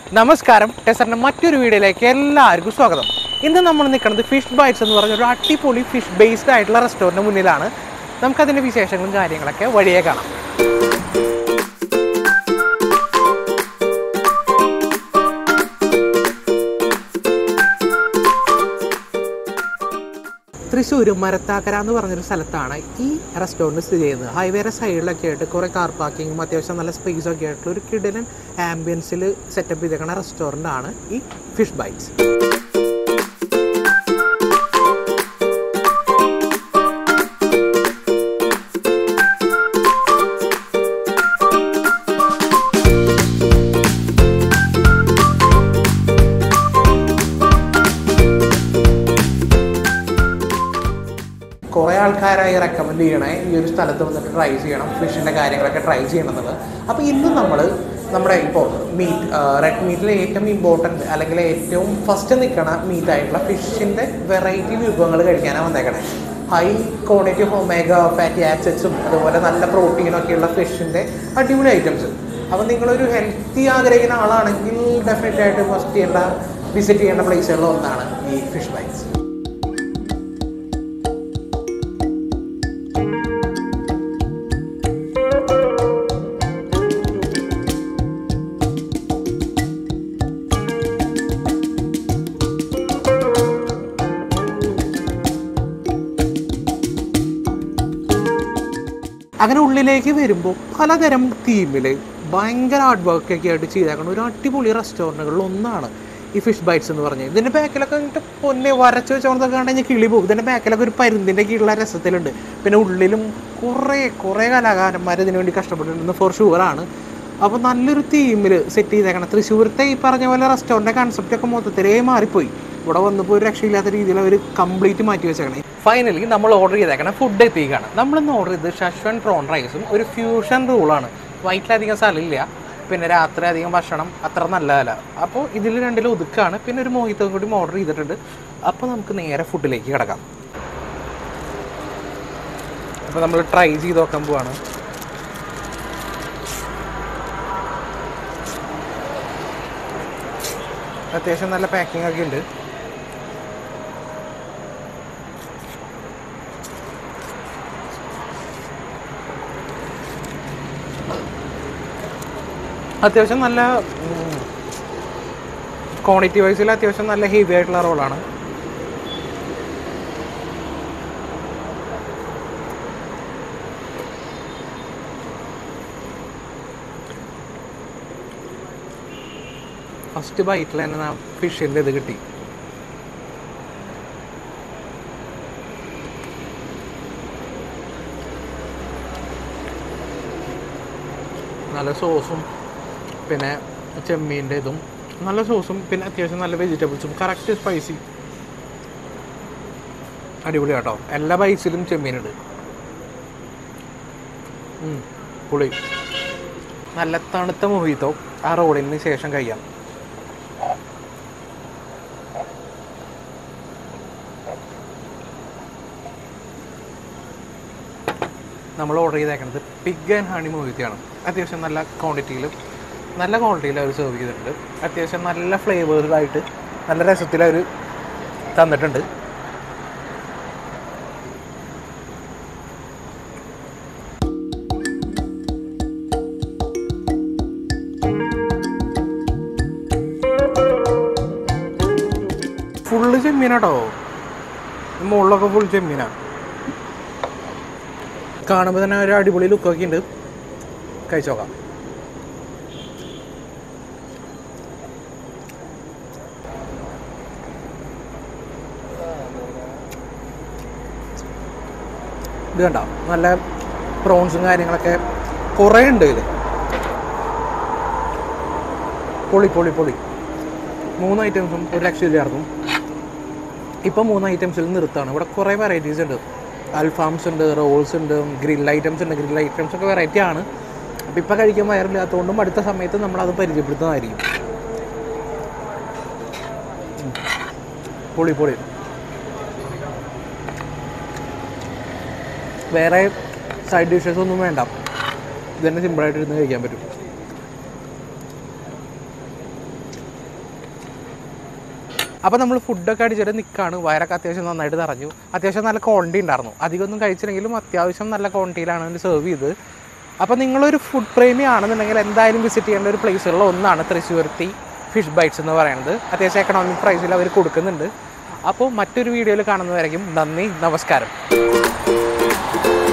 നമസ്കാരം ടെസറിൻ്റെ മറ്റൊരു വീഡിയോയിലേക്ക് എല്ലാവർക്കും സ്വാഗതം ഇന്ന് നമ്മൾ നിൽക്കുന്നത് ഫിഷ് ബൈറ്റ്സ് എന്ന് പറഞ്ഞ ഒരു അടിപൊളി ഫിഷ് ബേസ്ഡ് ആയിട്ടുള്ള റെസ്റ്റോറൻറ്റ് മുന്നിലാണ് നമുക്കതിൻ്റെ വിശേഷങ്ങളും കാര്യങ്ങളൊക്കെ വഴിയേ കാണാം തൃശ്ശൂർ മരത്താക്കര എന്ന് പറഞ്ഞൊരു സ്ഥലത്താണ് ഈ റെസ്റ്റോറൻറ്റ് സ്ഥിതി ചെയ്യുന്നത് ഹൈവേയുടെ സൈഡിലൊക്കെ ആയിട്ട് കുറേ കാർ പാർക്കിങ്ങും അത്യാവശ്യം നല്ല സ്പേസ് ഒക്കെ ആയിട്ടുള്ള ഒരു കിടലൻ ആംബിയൻസിൽ സെറ്റപ്പ് ചെയ്തേക്കുന്ന റെസ്റ്റോറൻ്റ് ആണ് ഈ ഫിഷ് ബൈറ്റ്സ് കുറേ ആൾക്കാരായി റെക്കമെൻഡ് ചെയ്യണേ ഈ ഒരു സ്ഥലത്ത് വന്നിട്ട് ട്രൈ ചെയ്യണം ഫിഷിൻ്റെ കാര്യങ്ങളൊക്കെ ട്രൈ ചെയ്യണം എന്നുള്ളത് അപ്പോൾ ഇന്ന് നമ്മൾ നമ്മുടെ ഇപ്പോൾ മീറ്റ് റെഡ് മീറ്റിൽ ഏറ്റവും ഇമ്പോർട്ടൻറ്റ് അല്ലെങ്കിൽ ഏറ്റവും ഫസ്റ്റ് നിൽക്കണ മീറ്റ് ആയിട്ടുള്ള ഫിഷിൻ്റെ വെറൈറ്റി വിഭവങ്ങൾ കഴിക്കാനാണ് വന്നേക്കണേ high quantity of omega fatty ആസിഡ്സും അതുപോലെ നല്ല പ്രോട്ടീനൊക്കെയുള്ള ഫിഷിൻ്റെ അടിപൊളി ഐറ്റംസ് അപ്പോൾ നിങ്ങളൊരു ഹെൽത്തി ആഗ്രഹിക്കുന്ന ആളാണെങ്കിൽ ഡെഫിനറ്റ് ആയിട്ട് ഫസ്റ്റ് ചെയ്യേണ്ട വിസിറ്റ് ചെയ്യേണ്ട പ്ലേസുകളിൽ ഒന്നാണ് ഈ ഫിഷ് ബൈറ്റ്സ് അങ്ങനെ ഉള്ളിലേക്ക് വരുമ്പോൾ പലതരം തീമിൽ ഭയങ്കര ഹാർഡ് വർക്ക് ഒക്കെ ആയിട്ട് ചെയ്തേക്കുന്ന ഒരു അടിപൊളി റെസ്റ്റോറൻറ്റുകളിൽ ഒന്നാണ് ഈ ഫിഷ് ബൈറ്റ്സ് എന്ന് പറഞ്ഞത് ഇതിൻ്റെ ബാക്കിലൊക്കെ എന്നിട്ട് പൊന്നെ വരച്ച് വെച്ചോണതൊക്കെ കണ്ടെങ്കിൽ കിളി പോകും ഇതിൻ്റെ ബാക്കിലൊക്കെ ഒരു പരുന്തിൻ്റെ കീഴിലുള്ള രസത്തിലുണ്ട് പിന്നെ ഉള്ളിലും കുറേ കുറേ കലാകാരന്മാർ ഇതിനു വേണ്ടി കഷ്ടപ്പെട്ടിട്ടുണ്ട് ഫോർ ഷുവറാണ് അപ്പോൾ നല്ലൊരു തീമിൽ സെറ്റ് ചെയ്തേക്കണം തൃശ്ശൂരത്തെ ഈ പറഞ്ഞ പോലെ റെസ്റ്റോറൻറ്റ് കൺസെപ്റ്റ് ഒക്കെ മൊത്തത്തിലേ മാറിപ്പോയി ഇവിടെ വന്നപ്പോൾ ഒരു രക്ഷയില്ലാത്ത രീതിയിൽ അവർ കംപ്ലീറ്റ് മാറ്റി വെച്ചേക്കണേ ഫൈനലി നമ്മൾ ഓർഡർ ചെയ്തേക്കണ ഫുഡ് എത്തിക്കുകയാണ് നമ്മളിന്ന് ഓർഡർ ചെയ്തത് ഷഷ്വൻ പ്രോൺ റൈസും ഒരു ഫ്യൂഷൻ റൂളാണ് വൈറ്റിലധികം സ്ഥലമില്ല പിന്നെ രാത്രി അധികം ഭക്ഷണം അത്ര നല്ലതല്ല അപ്പോൾ ഇതിൽ രണ്ടിലും ഒതുക്കാണ് പിന്നെ ഒരു മോഹിത്തം കൂടി ഓർഡർ ചെയ്തിട്ടുണ്ട് അപ്പോൾ നമുക്ക് നേരെ ഫുഡിലേക്ക് കിടക്കാം അപ്പോൾ നമ്മൾ ട്രൈ ചെയ്ത് നോക്കാൻ പോവാണ് അത്യാവശ്യം നല്ല പാക്കിംഗ് ഒക്കെ ഉണ്ട് അത്യാവശ്യം നല്ല ക്വാണ്ടിറ്റി വൈസിൽ അത്യാവശ്യം നല്ല ഹെവി ആയിട്ടുള്ള റോളാണ് ഫസ്റ്റ് ബൈറ്റിൽ തന്നെ ഫിഷിൻ്റെ ഇത് കിട്ടി നല്ല സോസും പിന്നെ ചെമ്മീൻ്റെ ഇതും നല്ല സോസും പിന്നെ അത്യാവശ്യം നല്ല വെജിറ്റബിൾസും കറക്റ്റ് സ്പൈസി അടിപൊളി കേട്ടോ എല്ലാ ബൈസിലും ചെമ്മീനുണ്ട് ഉം, പൊളി നല്ല തണുത്ത മൊഹിത്തോ ആ റോഡിന് ശേഷം കഴിയാം നമ്മൾ ഓർഡർ ചെയ്തേക്കുന്നത് പിഗ് ആൻഡ് ഹണി മൊഹിത്തയാണ് അത്യാവശ്യം നല്ല ക്വാണ്ടിറ്റിയിലും നല്ല ക്വാളിറ്റിയിൽ അവർ സെർവ് ചെയ്തിട്ടുണ്ട് അത്യാവശ്യം നല്ല ഫ്ലേവേഴ്സായിട്ട് നല്ല രസത്തിൽ അവർ തന്നിട്ടുണ്ട് ഫുള്ള് ചെമ്മീനാട്ടോ ഈ മുകളിലൊക്കെ ഫുൾ ചെമ്മീനാണ് കാണുമ്പോൾ തന്നെ ഒരു അടിപൊളി ലുക്കൊക്കെ ഉണ്ട് കഴിച്ചു നോക്കാം ഇത് കണ്ട നല്ല പ്രോൺസും കാര്യങ്ങളൊക്കെ കുറേ ഉണ്ട് ഇതിൽ പൊളി പൊളി പൊളി മൂന്ന് ഐറ്റംസും ഒരു ലക്ഷമില്ലായിരുന്നു ഇപ്പം മൂന്ന് ഐറ്റംസിൽ നിർത്താണ് ഇവിടെ കുറേ വെറൈറ്റീസ് ഉണ്ട് അൽഫാംസ് ഉണ്ട് റോൾസ് ഉണ്ട് ഗ്രിൽ ഐറ്റംസ് ഉണ്ട് ഗ്രിൽ ഐറ്റംസ് ഒക്കെ വെറൈറ്റി ആണ് അപ്പോൾ ഇപ്പം കഴിക്കാൻ വയറില്ലാത്തതുകൊണ്ടും അടുത്ത സമയത്ത് നമ്മളത് പരിചയപ്പെടുത്തുന്നതായിരിക്കും ഉം. പൊളി പൊളി വേറെ സൈഡ് ഡിഷസ് ഒന്നും വേണ്ട ഇത് തന്നെ സിമ്പിളായിട്ട് ഇരുന്ന് കഴിക്കാൻ പറ്റും അപ്പോൾ നമ്മൾ ഫുഡൊക്കെ അടിച്ചിട്ട് നിൽക്കുകയാണ് വയറൊക്കെ അത്യാവശ്യം നന്നായിട്ട് നിറഞ്ഞു അത്യാവശ്യം നല്ല ക്വാണ്ടിറ്റി ഉണ്ടായിരുന്നു അധികമൊന്നും കഴിച്ചില്ലെങ്കിലും അത്യാവശ്യം നല്ല ക്വാണ്ടിറ്റിയിലാണ് അവർ സെർവ് ചെയ്തത് അപ്പോൾ നിങ്ങളൊരു ഫുഡ് പ്രേമി ആണെന്നുണ്ടെങ്കിൽ എന്തായാലും വിസിറ്റ് ചെയ്യേണ്ട ഒരു പ്ലേസുകളിൽ ഒന്നാണ് തൃശ്ശൂർത്തി ഫിഷ് ബൈറ്റ്സ് എന്ന് പറയുന്നത് അത്യാവശ്യം എക്കണോമിക് പ്രൈസിൽ അവർ കൊടുക്കുന്നുണ്ട് അപ്പോൾ മറ്റൊരു വീഡിയോയിൽ കാണുന്നതായിരിക്കും നന്ദി നമസ്കാരം